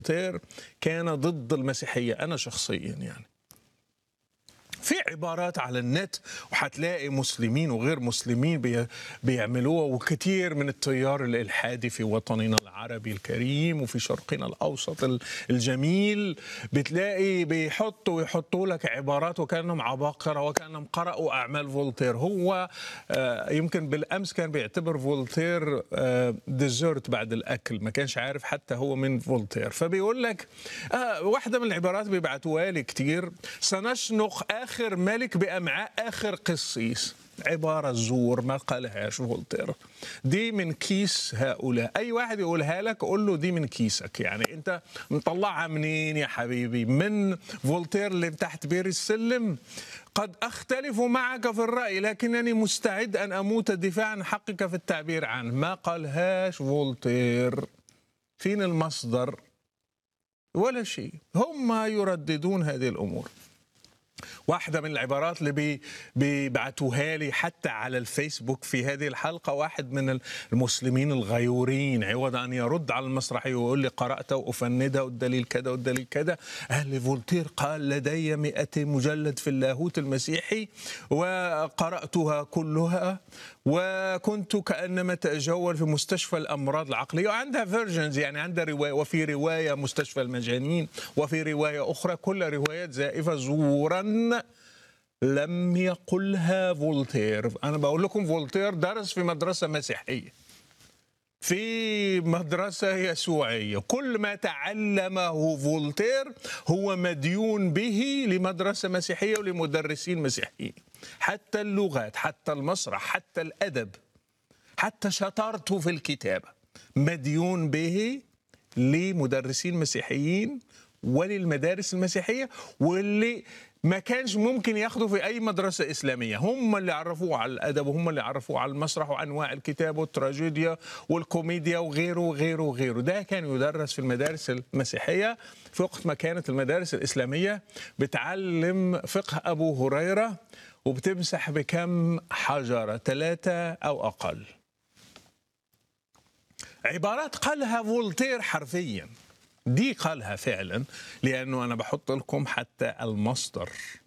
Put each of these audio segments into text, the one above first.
فولتير كان ضد المسيحية أنا شخصيا يعني في عبارات على النت وحتلاقي مسلمين وغير مسلمين بي بيعملوها وكثير من التيار الالحادي في وطننا العربي الكريم وفي شرقنا الاوسط الجميل بتلاقي بيحطوا ويحطوا لك عبارات وكانهم عباقره وكانهم قرأوا اعمال فولتير هو يمكن بالامس كان بيعتبر فولتير ديزرت بعد الاكل ما كانش عارف حتى هو من فولتير فبيقول لك واحده من العبارات بيبعتوها لي كثير سنشنق اخر اخر ملك بامعاء اخر قسيس عبارة زور ما قالهاش فولتير دي من كيس هؤلاء أي واحد يقولها لك قول له دي من كيسك يعني أنت مطلعها منين يا حبيبي من فولتير اللي تحت بير السلم قد أختلف معك في الرأي لكنني مستعد أن أموت دفاعا عن حقك في التعبير عنه ما قالهاش فولتير فين المصدر ولا شيء هم يرددون هذه الأمور واحدة من العبارات اللي بي بيبعتوها لي حتى على الفيسبوك في هذه الحلقة واحد من المسلمين الغيورين عوض أن يرد على المسرحية ويقول لي قرأتها وأفندها والدليل كذا والدليل كذا أهل فولتير قال لدي مئة مجلد في اللاهوت المسيحي وقرأتها كلها وكنت كأنما أتجول في مستشفى الأمراض العقلية وعندها فيرجنز يعني عندها رواية وفي رواية مستشفى المجانين وفي رواية أخرى كل روايات زائفة زورا لم يقلها فولتير أنا بقول لكم فولتير درس في مدرسة مسيحية في مدرسة يسوعية كل ما تعلمه فولتير هو مديون به لمدرسة مسيحية ولمدرسين مسيحيين حتى اللغات حتى المسرح حتى الأدب حتى شطارته في الكتابة مديون به لمدرسين مسيحيين وللمدارس المسيحية واللي ما كانش ممكن ياخده في اي مدرسه اسلاميه هم اللي عرفوه على الادب وهم اللي عرفوه على المسرح وانواع الكتاب والتراجيديا والكوميديا وغيره وغيره وغيره ده كان يدرس في المدارس المسيحيه في وقت ما كانت المدارس الاسلاميه بتعلم فقه ابو هريره وبتمسح بكم حجره ثلاثه او اقل عبارات قالها فولتير حرفيا دي قالها فعلا لانه انا بحط لكم حتى المصدر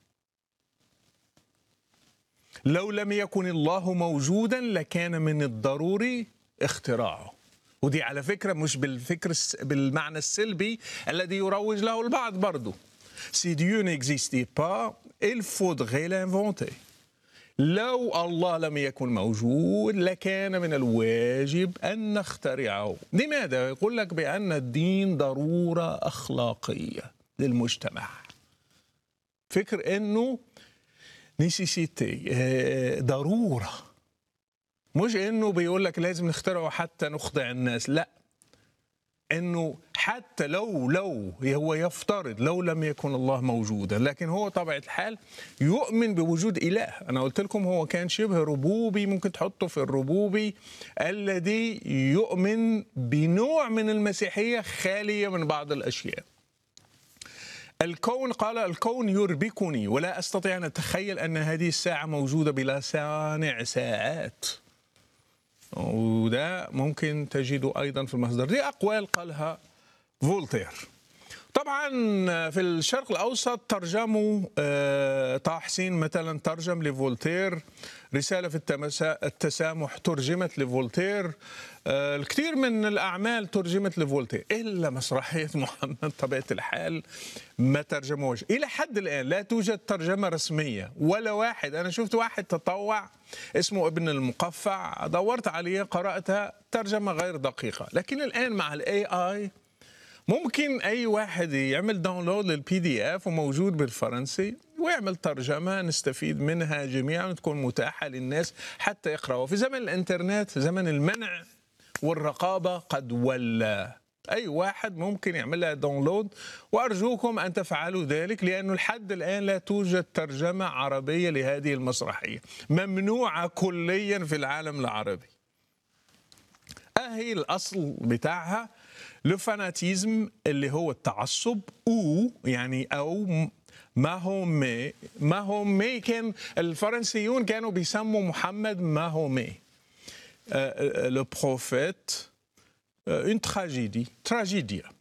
لو لم يكن الله موجودا لكان من الضروري اختراعه ودي على فكره مش بالفكر بالمعنى السلبي الذي يروج له البعض برضه Si Dieu n'existait pas, il faudrait l'inventer. لو الله لم يكن موجود لكان من الواجب ان نخترعه لماذا يقول لك بان الدين ضروره اخلاقيه للمجتمع فكر انه نيسيسيتي ضروره مش انه بيقول لك لازم نخترعه حتى نخضع الناس لا انه حتى لو لو هو يفترض لو لم يكن الله موجودا لكن هو طبيعه الحال يؤمن بوجود اله انا قلت لكم هو كان شبه ربوبي ممكن تحطه في الربوبي الذي يؤمن بنوع من المسيحيه خاليه من بعض الاشياء الكون قال الكون يربكني ولا استطيع ان اتخيل ان هذه الساعه موجوده بلا صانع ساعات وده ممكن تجده ايضا في المصدر دي اقوال قالها فولتير طبعا في الشرق الاوسط ترجموا طه حسين مثلا ترجم لفولتير رساله في التسامح ترجمت لفولتير الكثير من الاعمال ترجمت لفولتير الا مسرحيه محمد طبيعه الحال ما ترجموش الى حد الان لا توجد ترجمه رسميه ولا واحد انا شفت واحد تطوع اسمه ابن المقفع دورت عليه قراتها ترجمه غير دقيقه لكن الان مع الاي اي ممكن اي واحد يعمل داونلود للبي دي اف وموجود بالفرنسي ويعمل ترجمه نستفيد منها جميعا وتكون متاحه للناس حتى يقراوا في زمن الانترنت زمن المنع والرقابه قد ولى اي واحد ممكن يعملها داونلود وارجوكم ان تفعلوا ذلك لانه لحد الان لا توجد ترجمه عربيه لهذه المسرحيه ممنوعه كليا في العالم العربي اهي الاصل بتاعها لو فاناتيزم اللي هو التعصب او يعني او ما هو مي ما هو مي كان الفرنسيون كانوا بيسموا محمد ما هو مي لو بروفيت اون تراجيدي تراجيديا